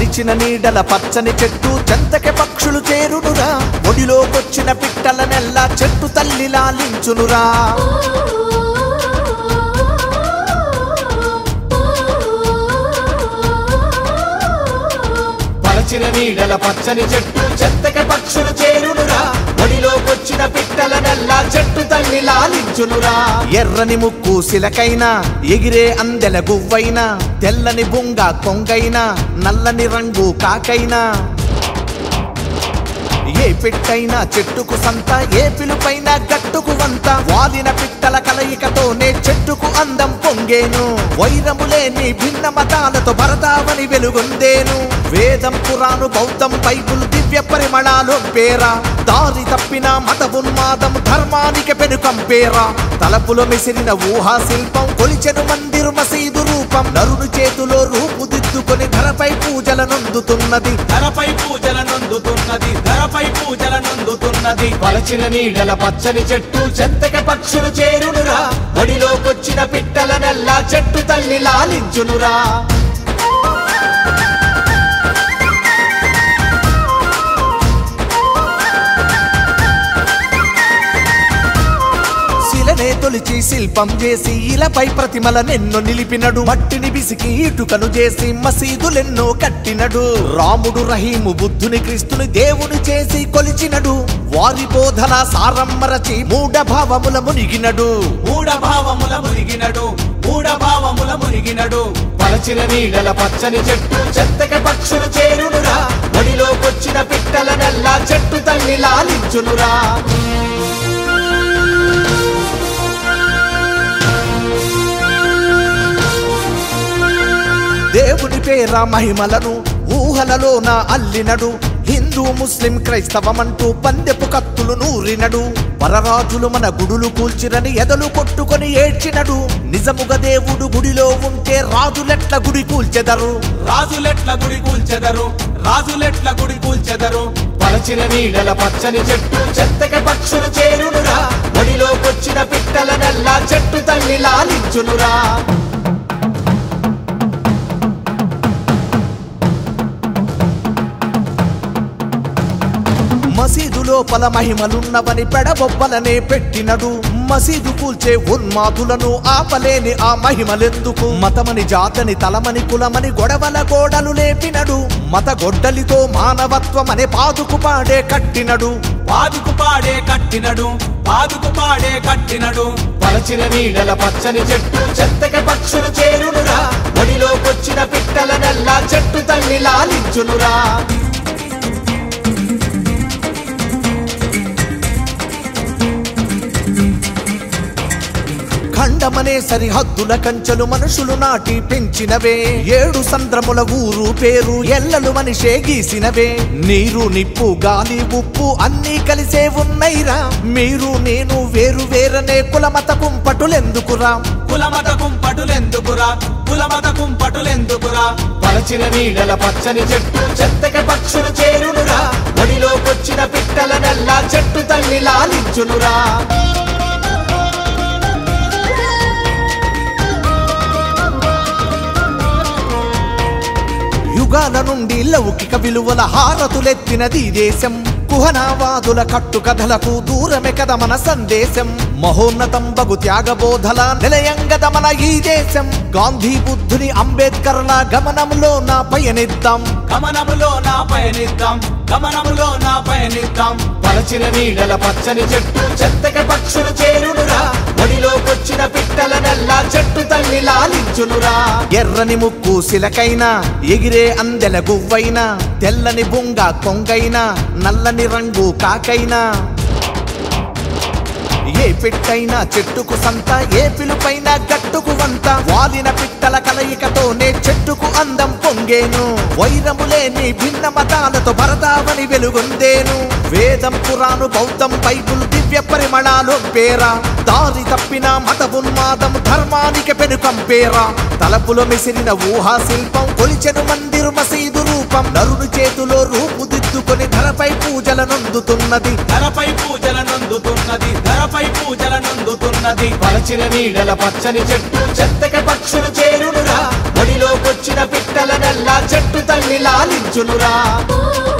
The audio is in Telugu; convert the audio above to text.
పరిచిన నీడల పచ్చని చెట్టు చెంతకె పక్షులు చేరునురా ఒడిలోకొచ్చిన పిట్టల నెల్ల చెట్టు తల్లి లాలించునురా పరచిన నీడల పచ్చని చెట్టు చెత్తకె పక్షులు చేరునురా ఒడిలోకొచ్చిన పిట్టల నెల్ల చెట్టు తల్లి లాలించునురా ఎర్రని ముక్కు సిలకైనా ఎగిరే అందెల గువ్వైనా తెల్లని బొంగ కొంగైనా నల్లని రంగు కాకైనా ఏ పెట్టైనా చెట్టుకు సంత ఏ పిలుపైన గట్టుకు వంత వాలిన పిట్టల కలయికతోనే చెట్టుకు అందం పొంగేను వైరము లేని భిన్న మతాలతో భరతావని వెలుగొందేను వేదం పురాణు బౌద్ధం బైబుల్ దివ్య పరిమళాలు పేరా దారి తప్పిన మత ఉన్మాదం ధర్మానికి పెనుకం పేరా తలపులో మెసిరిన ఊహా శిల్పం కొలిచెను మందిరు మసీదు రూపం నరుని చేతిలో రూపుదిద్దుకొని ధరపై పూజల నొందుతున్నది ధరపై పూజల నొందుతున్నది ధరపై పూజల నొందుతున్నది పలచిన నీడల పచ్చని చెట్టు చెంతక పక్షులు చేరునురా ఒడిలోకొచ్చిన పిట్టల నెల్ల చెట్టు తల్లి లాలించునురా శిలనే తొలిచి శిల్పం చేసి ఇలపై ప్రతిమల నెన్నో నిలిపినడు మట్టిని బిసికి ఇటుకను చేసి మసీదులెన్నో కట్టినడు రాముడు రహీము బుద్ధుని క్రీస్తుని దేవుని చేసి కొలిచినడు వారి బోధన సారం మరచి మూఢ భావముల మునిగినడు మూఢ భావముల మునిగినడు మూఢ భావముల మునిగినడు పలచిన నీడల పచ్చని చెట్టు చెత్తక పక్షులు చేరునురా ఒడిలోకొచ్చిన పిట్టల నెల్ల చెట్టు తల్లి లాలించునురా దేవుని పేర మహిమలను ఊహలలోన అల్లినడు హిందూ ముస్లిం క్రైస్తవమంటూ పందెపు కత్తులు నూరినడు పరరాజులు మన గుడులు కూల్చిరని ఎదలు కొట్టుకొని ఏడ్చినడు నిజముగ దేవుడు గుడిలో ఉంటే రాజులెట్ల గుడి కూల్చెదరు రాజులెట్ల గుడి కూల్చెదరు రాజులెట్ల గుడి కూల్చెదరు పలచిన నీడల పచ్చని చెట్టు చెత్తక పక్షులు చేరునురా ఒడిలోకొచ్చిన పిట్టల నెల్ల చెట్టు తల్లి లాలించునురా మసీదు లోపల మహిమలున్నవని పెడబొబ్బలనే పెట్టినడు మసీదు కూల్చే ఉన్మాదులను ఆపలేని ఆ మహిమలెందుకు మతమని జాతని తలమని కులమని గొడవల గోడలు లేపినడు మత గొడ్డలితో మానవత్వమనే పాదుకు పాడే కట్టినడు పాదుకు పాడే కట్టినడు పాదుకు పాడే కట్టినడు పలచిన నీడల పచ్చని చెట్టు చెత్తక పక్షులు చేరునురా ఒడిలోకొచ్చిన పిట్టల నెల్ల చెట్టు తల్లి లాలించునురా ఖండమనే సరిహద్దుల కంచెలు మనుషులు నాటి పెంచినవే ఏడు సంద్రముల ఊరు పేరు ఎల్లలు మనిషే గీసినవే నీరు నిప్పు గాలి ఉప్పు అన్నీ కలిసే ఉన్నైరా మీరు నేను వేరు వేరనే కులమత కుంపటులెందుకురా కులమత కుంపటులెందుకురా కులమత కుంపటులెందుకురా పలచిన నీడల పచ్చని చెట్టు చెత్తక పక్షులు చేరునురా ఒడిలోకొచ్చిన పిట్టల నెల్ల చెట్టు తల్లి లాలించునురా యుగాల నుండి లౌకిక విలువల హారతులెత్తినది ఈ దేశం కుహనావాదుల కట్టుకథలకు దూరమే కద మన సందేశం మహోన్నతం బగు త్యాగబోధల నిలయంగద మన ఈ దేశం గాంధీ బుద్ధుని అంబేద్కర్ల గమనంలో నా పయనిద్దాం గమనములో నా పయనిద్దాం గమనములో నా పయనిద్దాం పలచిన నీడల పచ్చని చెట్టు చెత్తక పక్షులు చేరునురా ఒడిలోకొచ్చిన పిట్టల నెల్ల చెట్టు తల్లి లాలించునురా ఎర్రని ముక్కు సిలకైనా ఎగిరే అందెల గువ్వైనా తెల్లని బొంగ కొంగైనా నల్లని రంగు కాకైనా ఏ పెట్టైనా చెట్టుకు సంత ఏ పిలుపైన గట్టుకు వంత వాలిన పిట్టల కలయికతోనే చెట్టుకు అందం పొంగేను వైరము లేని భిన్న మతాలతో భరతావని వెలుగొందేను వేదం పురాణు బౌద్ధం బైబుల్ దివ్య పరిమళాలు పేరా దారి తప్పిన మత ఉన్మాదం ధర్మానికి పెనుకం పేరా తలపులో మెసిరిన ఊహా శిల్పం కొలిచెను మందిరు మసీదు రూపం నరుని చేతిలో రూపుదిద్దుకొని ధరపై పూజల నొందుతున్నది ధరపై పూజల నొందుతున్నది ధరపై పూజల నొందుతున్నది పలచిన నీడల పచ్చని చెట్టు చెత్తక పక్షులు చేరునురా ఒడిలోకొచ్చిన పిట్టల నెల్ల చెట్టు తల్లి లాలించునురా ఓ